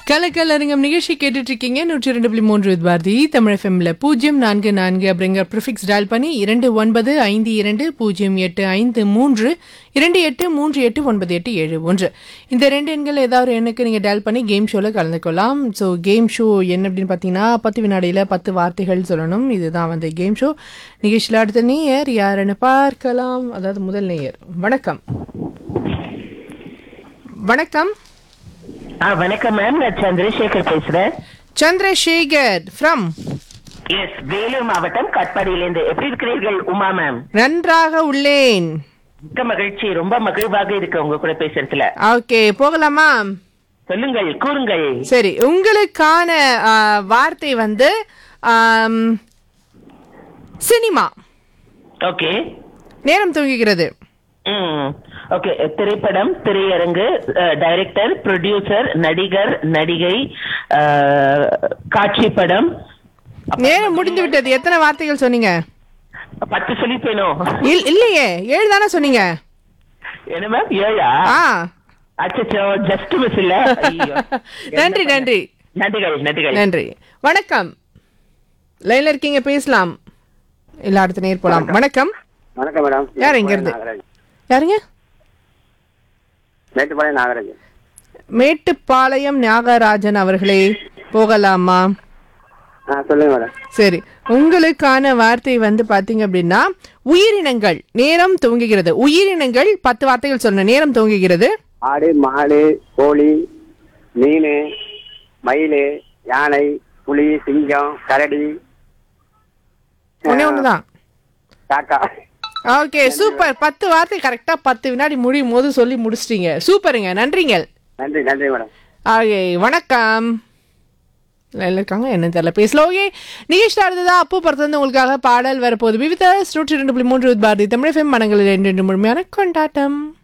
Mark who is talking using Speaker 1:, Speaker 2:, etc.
Speaker 1: கலக்கலரங்கம் நிகழ்ச்சி கேட்டுட்டு இருக்கீங்க நூற்றி ரெண்டு புள்ளி மூன்று வித் பாரதி தமிழ் எஃப்எம்ல பூஜ்ஜியம் நான்கு நான்கு அப்படிங்கிற ப்ரிஃபிக்ஸ் டயல் பண்ணி இரண்டு ஒன்பது ஐந்து இரண்டு பூஜ்ஜியம் எட்டு ஐந்து மூன்று இரண்டு எட்டு மூன்று எட்டு ஒன்பது எட்டு ஏழு ஒன்று இந்த ரெண்டு எண்கள் ஏதாவது ஒரு எண்ணுக்கு நீங்கள் டயல் பண்ணி கேம் ஷோவில் கலந்துக்கலாம் ஸோ கேம் ஷோ என்ன அப்படின்னு பார்த்தீங்கன்னா பத்து வினாடியில் பத்து வார்த்தைகள் சொல்லணும் இதுதான் வந்து கேம் ஷோ நிகழ்ச்சியில் அடுத்த நேயர் யாருன்னு பார்க்கலாம் அதாவது முதல் நேயர் வணக்கம் வணக்கம்
Speaker 2: ஆ வணக்கம் மேம் நான் சந்திரசேகர் பேசுறேன்
Speaker 1: சந்திரசேகர் ஃப்ரம்
Speaker 2: எஸ் வேலூர் மாவட்டம் கட்பாடியிலிருந்து எப்படி இருக்கிறீர்கள் உமா மேம்
Speaker 1: நன்றாக உள்ளேன்
Speaker 2: மிக்க மகிழ்ச்சி ரொம்ப மகிழ்வாக இருக்கு உங்க கூட பேசுறதுல
Speaker 1: ஓகே போகலாமா
Speaker 2: சொல்லுங்கள் கூறுங்கள்
Speaker 1: சரி உங்களுக்கான ஆ, வார்த்தை வந்து ஆம், சினிமா
Speaker 2: ஓகே
Speaker 1: நேரம் தூங்குகிறது
Speaker 2: ம் ஓகே திரைப்படம் திரையரங்கு டைரக்டர் ப்ரொடியூசர் நடிகர் நடிகை அஹ், காட்சி படம்
Speaker 1: நேரம் முடிந்து விட்டது எத்தனை வார்த்தைகள் சொன்னீங்க
Speaker 2: பத்து சொல்லிப்பேனோ
Speaker 1: இல்- இல்லையே ஏழு தானே சொன்னீங்க
Speaker 2: என்ன மேம் ஏழா
Speaker 1: ஆ
Speaker 2: அச்சோ ஜஸ்ட் மிஸ் இல்ல ஐயோ.
Speaker 1: நன்றி நன்றி
Speaker 2: நன்றிகள் நன்றிகள்
Speaker 1: நன்றி வணக்கம் லைன்ல இருக்கீங்க பேசலாம் இல்ல அடுத்த நேர் போலாம் வணக்கம்
Speaker 3: வணக்கம் மேடம்
Speaker 1: யார் இங்க இருந்து?
Speaker 3: நாகராஜ்
Speaker 1: யாருங்க
Speaker 3: மேட்டுப்பாளையம் நாகராஜ்
Speaker 1: மேட்டுப்பாளையம் நாகராஜன் அவர்களே போகலாமா
Speaker 3: ஆ சொல்லுங்க மேடம்
Speaker 1: சரி உங்களுக்கான வார்த்தை வந்து பாத்தீங்க அப்படின்னா உயிரினங்கள் நேரம் துவங்குகிறது உயிரினங்கள் பத்து வார்த்தைகள் சொன்ன நேரம் துவங்குகிறது
Speaker 3: ஆடு மாடு கோழி மீன் மயில் யானை புலி சிங்கம் கரடி
Speaker 1: ஒன்னே ஒண்ணுதான்
Speaker 3: காக்கா
Speaker 1: ஓகே சூப்பர் பத்து வார்த்தை கரெக்டா பத்து வினாடி முடியும் போது சொல்லி முடிச்சிட்டீங்க சூப்பருங்க நன்றிங்க
Speaker 3: நன்றி நன்றி மேடம்
Speaker 1: ஓகே வணக்கம் லைன்ல இருக்காங்க என்ன தெரியல பேசல ஓகே நிகழ்ச்சி அடுத்ததா அப்பு படத்துல உங்களுக்காக பாடல் வரப்போகுது விவித நூற்றி ரெண்டு புள்ளி மூன்று பாரதி தமிழ் ஃபெம் மனங்களில் ரெண்டு ரெண்டு முழுமையான கொண்டாட்டம்